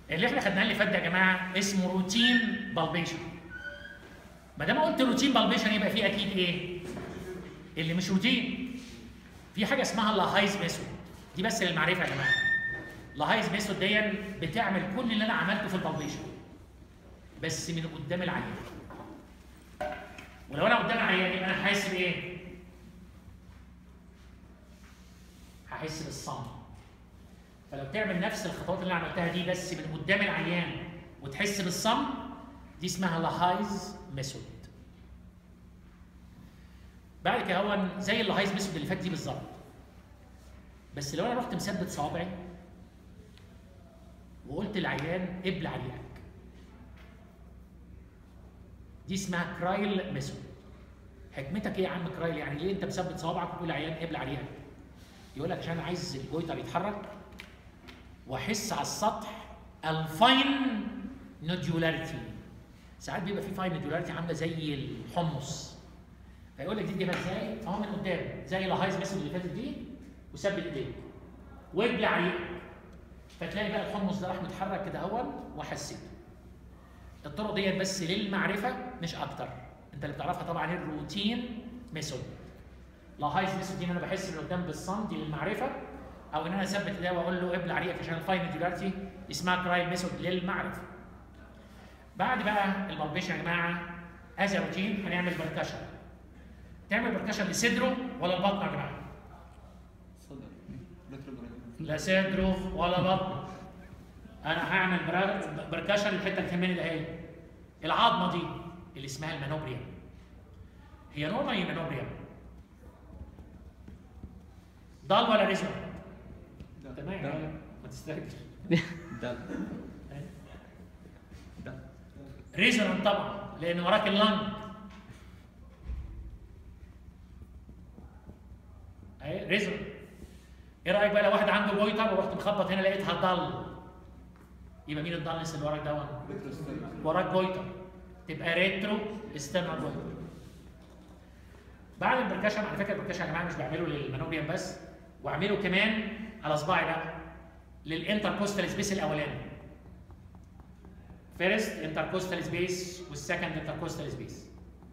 اللي احنا خدناه اللي فات ده يا جماعه اسمه روتين بالبيشن ما دام قلت روتين بالبيشن يبقى فيه اكيد ايه؟ اللي مش روتين في حاجه اسمها لاهايز ميثود دي بس للمعرفه يا جماعه لاهايز ميثود دي بتعمل كل اللي انا عملته في البالبيشن بس من قدام العيان ولو انا قدام العيان يبقى انا حاسس بايه؟ هحس بالصمت فلو تعمل نفس الخطوات اللي انا عملتها دي بس من قدام العيان وتحس بالصمت دي اسمها لاهايز ميثود بعد كده هو زي اللاهايز ميثود اللي فات دي بالظبط بس لو انا رحت مثبت صوابعي وقلت للعيان ابلع ريقك دي اسمها كرايل ميثود حكمتك ايه يا عم كرايل يعني ليه انت مثبت صوابعك وتقول للعيان ابلع ريقك يقول لك عشان عايز الجويتر يتحرك واحس على السطح الفاين نوديولاريتي ساعات بيبقى في فاين نوديولاريتي عامله زي الحمص فيقول لك دي تجيبها ازاي؟ اهو من قدام زي الهايز ميثود اللي فاتت دي وثبت ايديك وابلع ريقك فتلاقي بقى الحمص ده راح متحرك كده اهو وحسيته الطرق ديت بس للمعرفه مش اكتر انت اللي بتعرفها طبعا الروتين ميثود لاهايز ميثود دي ان انا بحس من قدام بالصمت للمعرفه او ان انا اثبت ده واقول له ابلع ريقك عشان الفاين دلوقتي اسمها كرايل ميثود للمعرفه بعد بقى البالبيشن يا جماعه از روتين هنعمل بركشن تعمل بركشن لصدره ولا البطن يا جماعه؟ صدر ريتروجريد لا صدره ولا بطن انا هعمل برا- بركشن الحته اللي تهمني ده اهي العظمه دي اللي اسمها المانوبريا هي نورمال هي مانوبريا ضال ولا ريزون تمام ما تستهجر دال دال ريزونانت طبعا لان وراك اللنج اهي ريزونانت ايه رايك بقى لو واحد عنده جويتر ورحت مخبط هنا لقيتها ضل يبقى مين الضلنس اللي وراك ده وراك جويتر تبقى ريترو استنى جويتر بعد البركشن على فكره البركشن يا جماعه مش بعمله للمانوبيان بس واعمله كمان على صباعي بقى للانتركوستال سبيس الاولاني فيرست انتركوستال سبيس والسكند انتركوستال سبيس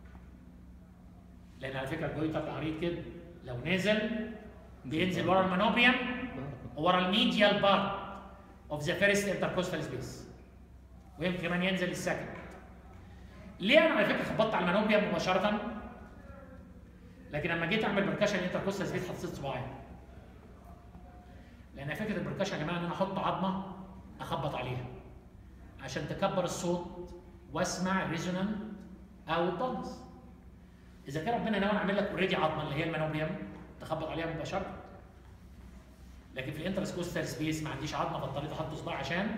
لان على فكره الجويتر عريض كده لو نزل بينزل ورا المانوبيان ورا الميديال بارت اوف ذا فيرست انتركوستال سبيس ويمكن كمان ينزل السكند ليه انا على فكره خبطت على المانوبيان مباشره لكن لما جيت اعمل بركشن انتركوستال سبيس حطيت صباعي لان فكره البركشن يا جماعه ان انا احط عظمه اخبط عليها عشان تكبر الصوت واسمع ريزونانت او الضنس اذا كان ربنا ناوي اعمل لك اوريدي عظمه اللي هي المانوبيوم تخبط عليها مباشره لكن في الانترسكوستال سبيس ما عنديش عظمه فاضطريت احط صباع عشان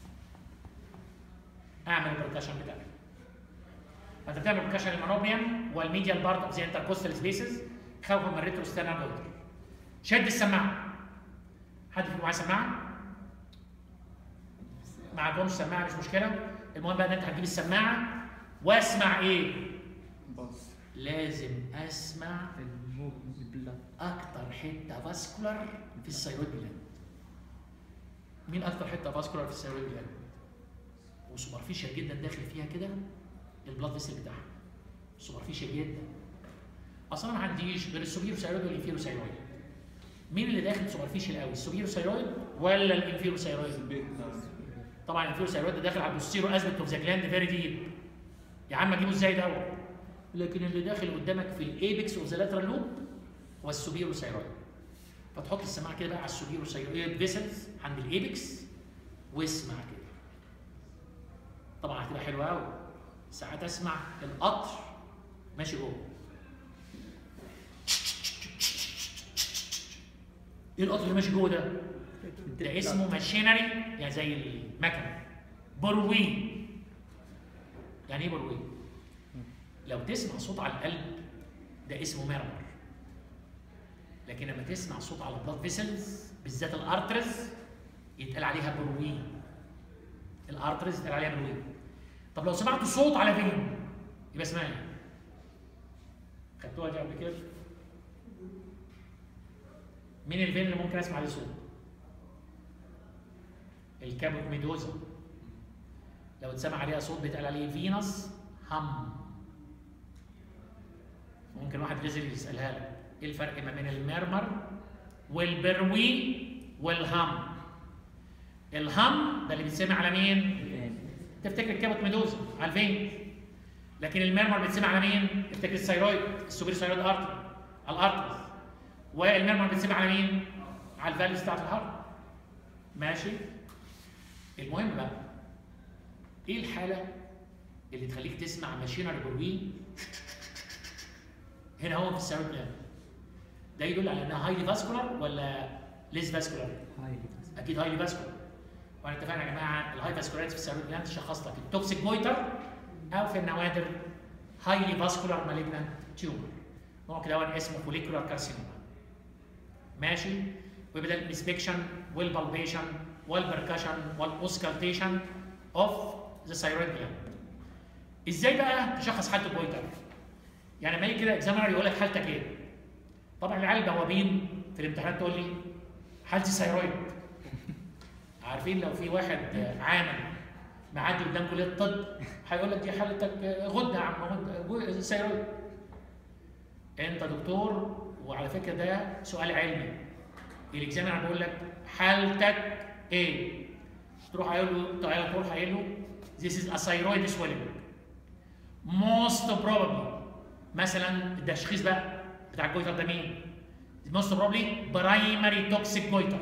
اعمل البركشن بتاعي فانت بتعمل بركشن المانوبيوم والميديال بارت اوف ذا انتركوستال سبيسز خوفا من الريتروستانال جويتر شد السماعه حد فيكم معاه سماعه؟ معكمش سماعه مش مشكله المهم بقى ان انت هتجيب السماعه واسمع ايه؟ باص لازم اسمع اكتر حته فاسكولار في الثيرويد جلاند مين اكتر حته فاسكولار في الثيرويد جلاند وسوبرفيشال جدا داخل فيها كده البلاد فيسل بتاعها سوبرفيشال جدا اصلا ما عنديش غير السوبيرو ثيرويد والانفيرو ثيرويد مين اللي داخل سوبرفيشال قوي السوبيرو ثيرويد ولا الانفيرو ثيرويد البيت طبعا الانفيرو ثيرويد ده داخل على البوستيرو ازمت اوف ذا جلاند فيري ديب يا عم اجيبه ازاي ده لكن اللي داخل قدامك في الايبكس اوف ذا لاترال لوب هو السوبيرو ثيرويد فتحط السماعه كده بقى على السوبيرو ثيرويد فيسلز عند الايبكس واسمع كده طبعا هتبقى حلوه قوي ساعات اسمع القطر ماشي جوه ايه القطر اللي ماشي جوه ده؟ ده اسمه ماشينري يعني زي المكنه بروي يعني ايه بروي؟ لو تسمع صوت على القلب ده اسمه ميرمر لكن لما تسمع صوت على البلاد فيسلز بالذات الارترز يتقال عليها بروي الارترز يتقال عليها بروي طب لو سمعت صوت على فين يبقى اسمها ايه؟ خدتوها دي قبل كده؟ مين الفين اللي ممكن اسمع عليه صوت؟ الكابوت ميدوزا لو اتسمع عليها صوت بيتقال عليه فينس هم ممكن واحد نزل يسالها لك ايه الفرق ما بين المرمر والبروي والهم الهم ده اللي بيتسمع على مين تفتكر الكبت ميدوزا على الفين لكن المرمر بيتسمع على مين تفتكر الثيرويد السوبر ثيرويد ارتري على الارتريز والمرمر بيتسمع على مين على الفاليز بتاعت الهارت ماشي المهم بقى ايه الحاله اللي تخليك تسمع ماشينري بروي هنا هو في الثيرويد جلاند ده يدل على انها هايلي فاسكولار ولا ليس فاسكولار هاي اكيد هايلي فاسكولار وانا اتفقنا يا جماعه الهاي فاسكولاريتي في الثيرويد جلاند تشخص لك التوكسيك جويتر او في النوادر هايلي فاسكولار مالجنانت تيومر نوع كده هو اسمه فوليكولار كارسينوما ماشي ويبدا الانسبكشن والبالبيشن والبركشن والاوسكالتيشن اوف ذا ثيرويد جلاند ازاي بقى تشخص حاله الجويتر يعني لما يجي كده اكزامينر يقول لك حالتك ايه طبعا العيال البوابين في الامتحانات تقول لي حالتي ثيرويد عارفين لو في واحد عامل معدي قدام كليه الطب هيقول لك دي حالتك غده يا عم غده ثيرويد انت دكتور وعلى فكره ده سؤال علمي الاكزامينر بيقول لك حالتك ايه تروح قايل له تروح قايل له this is a thyroid swelling most probably مثلا التشخيص بقى بتاع الجويتر ده مين؟ most probably primary toxic goiter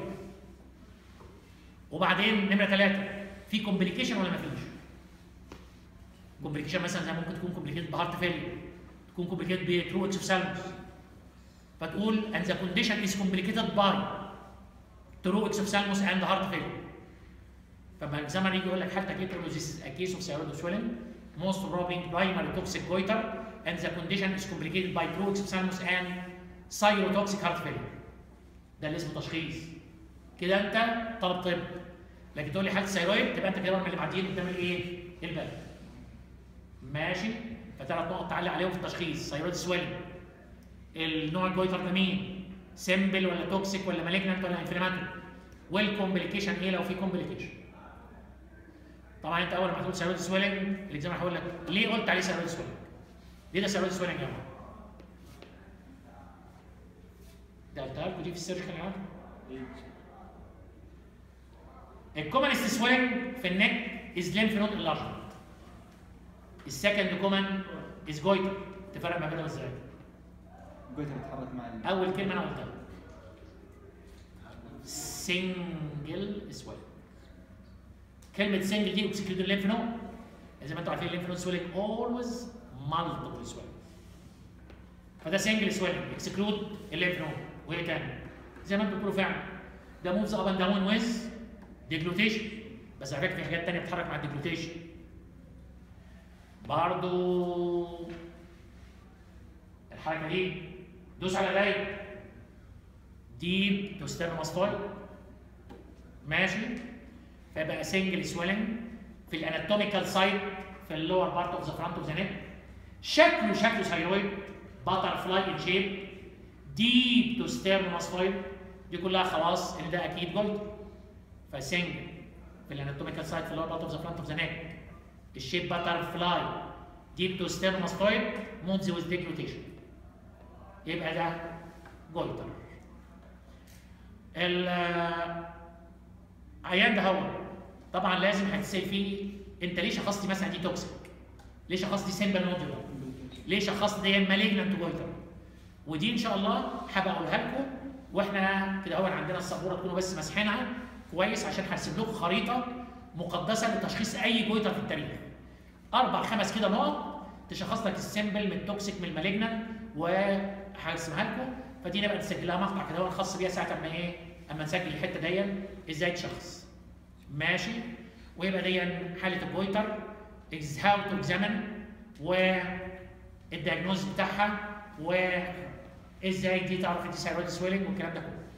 وبعدين نمره ثلاثه في كومبليكيشن ولا ما فيش؟ كومبليكيشن مثلا زي ممكن تكون كومبليكيتد بهارت فيلير تكون كومبليكيتد بترو اكسوفسالموس فتقول and the condition is complicated by true exophthalmos and heart failure فما الزمن يجي يقول لك حالتك ايه تقول له this is a case of thyroid swelling most probably primary toxic goiter and the condition is complicated by true exophthalmos and cytotoxic heart failure ده اللي اسمه تشخيص كده انت طالب طب لكن تقول لي حاله ثيرويد تبقى انت كده من اللي معديين قدام الايه؟ البلد ماشي فثلاث نقط تعلق عليهم في التشخيص ثيرويد سويلنج النوع الجويتر ده مين؟ سيمبل ولا توكسيك ولا مالجنانت ولا انفلاماتوري والكومبليكيشن ايه لو في كومبليكيشن طبعا انت اول ما تقول ثيرويد سويلنج الاكزام هيقول لك ليه قلت عليه ثيرويد سويلنج؟ ليه ده ثيرويد سويلنج يا جماعه؟ ده قلتها لكم دي في السيرجيكال عادي الكومنست سويلنج في النك از ليمف نود انلارجمنت السكند كومن از جويتر تفرق ما بينهم ازاي؟ قلت بتحرك مع ال- اول كلمه انا قلتها سنجل سويلنج كلمه سنجل دي اكسكلود الليمف نود زي ما انتم عارفين الليمف نود سويلنج اولويز مالتيبل سويلنج فده سنجل سويلنج اكسكلود الليمف نود وايه تاني زي ما انتم بتقولوا فعلا ده موفز اب اند داون ويز ديجلوتيشن بس على فكره في حاجات تانيه بتتحرك مع الديجلوتيشن برضو الحركه دي دوس على دايره ديب تو ستيرنوماستويد ماشي فيبقى سنجل سويلنج في الاناتوميكال سايت في اللور بارت اوف ذا فرونت اوف ذا نيك شكله شكله ثايرويد باتر فلاي ان شيب ديب تو ستيرنوماستويد دي كلها خلاص ان ده اكيد جولد فسنجل في الاناتوميكال سايت في اللور بارت اوف ذا فرونت اوف ذا نيك الشيب باتر فلاي ديب تو ستيرنوماستويد مودز ويز ديجلوتيشن يبقى ده جولتر العيان ده هو طبعا لازم هتسال فيه انت ليه شخصت مثلا دي توكسيك؟ ليه شخصت سيمبل نودولار؟ ليه شخصت دي مالجنانت جولتر؟ ودي ان شاء الله هبقى اقولها لكم واحنا كده هو عندنا السبوره تكونوا بس ماسحينها كويس عشان هرسم لكم خريطه مقدسه لتشخيص اي جويتر في التاريخ. اربع خمس كده نقط تشخص لك السيمبل من التوكسيك من المالجنانت وهرسمها لكم فدي نبقى نسجل لها مقطع كده هو خاص بيها ساعه اما ايه اما نسجل الحته دي ازاي تشخص ماشي ويبقى دي حاله الجويتر از هاو تو اكزامن والدياجنوز بتاعها وازاي دي تعرف دي ثايرويد سويلنج والكلام ده كله